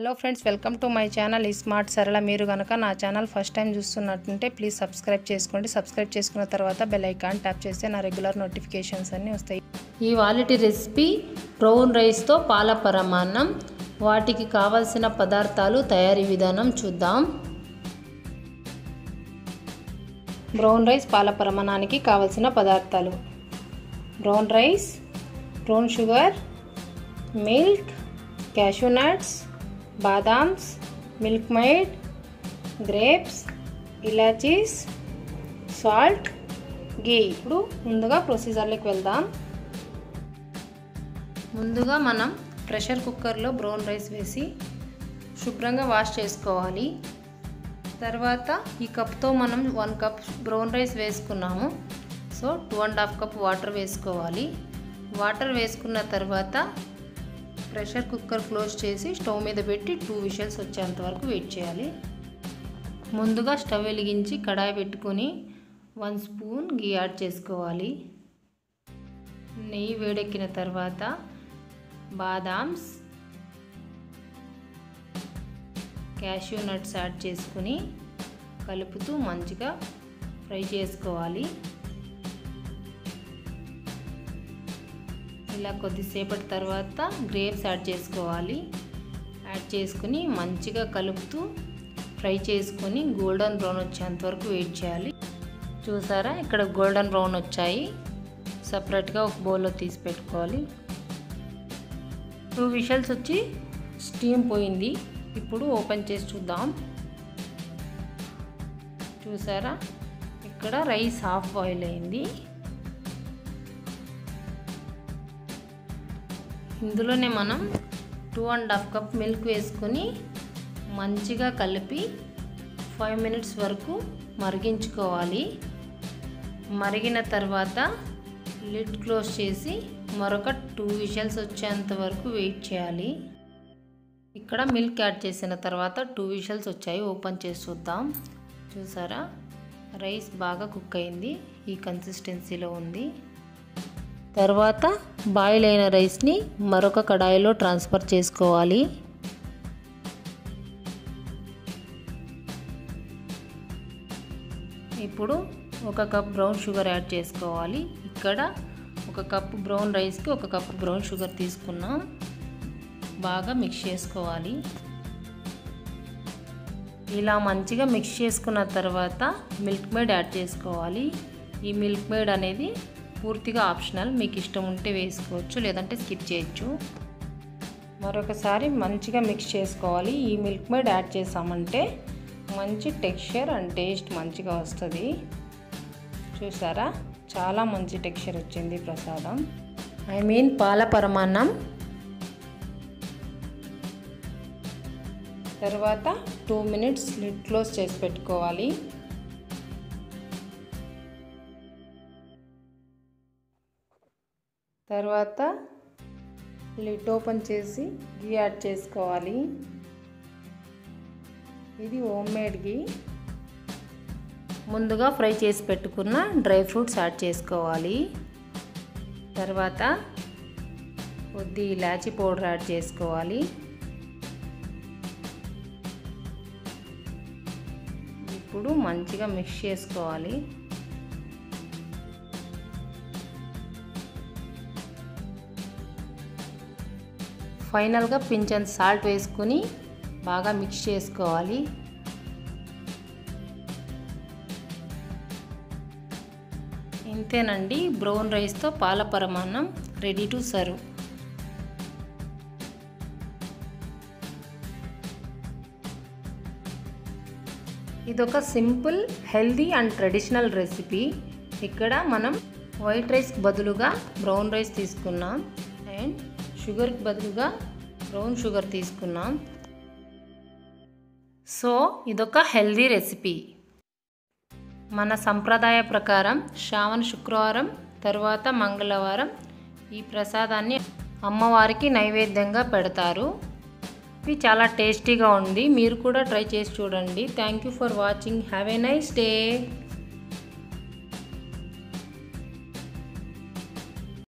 hello friends welcome to my channel ఈ smart Sarala మీరు కనుక నా ఛానల్ ఫస్ట్ టైం చూస్తున్నట్టుంటే ప్లీజ్ సబ్స్క్రైబ్ చేసుకోండి సబ్స్క్రైబ్ చేసుకున్న తర్వాత బెల్ ఐకాన్ ట్యాప్ చేస్తే నా రెగ్యులర్ నోటిఫికేషన్స్ అన్నీ వస్తాయి ఈ వాలిటి రెసిపీ బ్రౌన్ రైస్తో పాల పరమాన్నం వాటికి కావలసిన పదార్థాలు తయారీ విధానం చూద్దాం బ్రౌన్ రైస్ పాల పరమాణానికి కావలసిన పదార్థాలు brown rice brown sugar milk cashew nuts బాదామ్స్ మిల్క్ మైడ్ గ్రేప్స్ ఇలాచీస్ సాల్ట్ గీ ఇప్పుడు ముందుగా ప్రొసీజర్లోకి వెళ్దాం ముందుగా మనం ప్రెషర్ కుక్కర్లో బ్రౌన్ రైస్ వేసి శుభ్రంగా వాష్ చేసుకోవాలి తర్వాత ఈ కప్తో మనం వన్ కప్ బ్రౌన్ రైస్ వేసుకున్నాము so two and half cup water వేసుకోవాలి వాటర్ వేసుకున్న తర్వాత ప్రెషర్ కుక్కర్ క్లోజ్ చేసి స్టవ్ మీద పెట్టి టూ విషల్స్ వచ్చేంత వరకు వెయిట్ చేయాలి ముందుగా స్టవ్ వెలిగించి కడాయి పెట్టుకొని వన్ స్పూన్ గీ యాడ్ చేసుకోవాలి నెయ్యి వేడెక్కిన తర్వాత బాదామ్స్ క్యాష్యూ నట్స్ యాడ్ చేసుకుని కలుపుతూ మంచిగా ఫ్రై చేసుకోవాలి ఇలా కొద్దిసేపటి తర్వాత గ్రేప్స్ యాడ్ చేసుకోవాలి యాడ్ చేసుకుని మంచిగా కలుపుతూ ఫ్రై చేసుకొని గోల్డెన్ బ్రౌన్ వచ్చేంత వరకు వెయిట్ చేయాలి చూసారా ఇక్కడ గోల్డెన్ బ్రౌన్ వచ్చాయి సపరేట్గా ఒక బౌల్లో తీసి పెట్టుకోవాలి టూ విషల్స్ వచ్చి స్టీమ్ పోయింది ఇప్పుడు ఓపెన్ చేసి చూద్దాం చూసారా ఇక్కడ రైస్ హాఫ్ బాయిల్ అయింది ఇందులోనే మనం two and half cup milk వేసుకొని మంచిగా కలిపి ఫైవ్ మినిట్స్ వరకు మరిగించుకోవాలి మరిగిన తర్వాత లిడ్ క్లోజ్ చేసి మరొక టూ విషల్స్ వచ్చేంత వరకు వెయిట్ చేయాలి ఇక్కడ మిల్క్ యాడ్ చేసిన తర్వాత టూ విషల్స్ వచ్చాయి ఓపెన్ చేసి చూద్దాం చూసారా రైస్ బాగా కుక్ అయింది ఈ కన్సిస్టెన్సీలో ఉంది తర్వాత బాయిల్ అయిన రైస్ని మరొక కడాయిలో ట్రాన్స్ఫర్ చేసుకోవాలి ఇప్పుడు ఒక కప్ బ్రౌన్ షుగర్ యాడ్ చేసుకోవాలి ఇక్కడ ఒక కప్ బ్రౌన్ రైస్కి ఒక కప్ బ్రౌన్ షుగర్ తీసుకున్నాం బాగా మిక్స్ చేసుకోవాలి ఇలా మంచిగా మిక్స్ చేసుకున్న తర్వాత మిల్క్ మేడ్ యాడ్ చేసుకోవాలి ఈ మిల్క్ మేడ్ అనేది పూర్తిగా ఆప్షనల్ మీకు ఇష్టం ఉంటే వేసుకోవచ్చు లేదంటే స్కిప్ చేయొచ్చు మరొకసారి మంచిగా మిక్స్ చేసుకోవాలి ఈ మిల్క్ మేడ్ యాడ్ చేసామంటే మంచి టెక్స్చర్ అండ్ టేస్ట్ మంచిగా వస్తుంది చూసారా చాలా మంచి టెక్స్చర్ వచ్చింది ప్రసాదం ఐ మీన్ పాల పరమాన్నం తర్వాత టూ మినిట్స్ లిడ్ క్లోజ్ చేసి పెట్టుకోవాలి తర్వాత లిడ్ ఓపెన్ చేసి గీ యాడ్ చేసుకోవాలి ఇది హోమ్ మేడ్ గీ ముందుగా ఫ్రై చేసి పెట్టుకున్న డ్రై ఫ్రూట్స్ యాడ్ చేసుకోవాలి తర్వాత కొద్ది ఇలాచీ పౌడర్ యాడ్ చేసుకోవాలి ఇప్పుడు మంచిగా మిక్స్ చేసుకోవాలి ఫైనల్గా పించన్ సాల్ట్ వేసుకుని బాగా మిక్స్ చేసుకోవాలి ఇంతేనండి బ్రౌన్ రైస్తో పాల పరమాన్నం రెడీ టు సర్వ్ ఇదొక simple healthy and traditional recipe ఇక్కడ మనం వైట్ రైస్ బదులుగా బ్రౌన్ రైస్ తీసుకున్నాం అండ్ షుగర్కి బదులుగా బ్రౌన్ షుగర్ తీసుకున్నాం సో ఇదొక హెల్దీ రెసిపీ మన సంప్రదాయ ప్రకారం శ్రావణ శుక్రవారం తర్వాత మంగళవారం ఈ ప్రసాదాన్ని అమ్మవారికి నైవేద్యంగా పెడతారు ఇది చాలా టేస్టీగా ఉంది మీరు కూడా ట్రై చేసి చూడండి thank you for watching have a nice day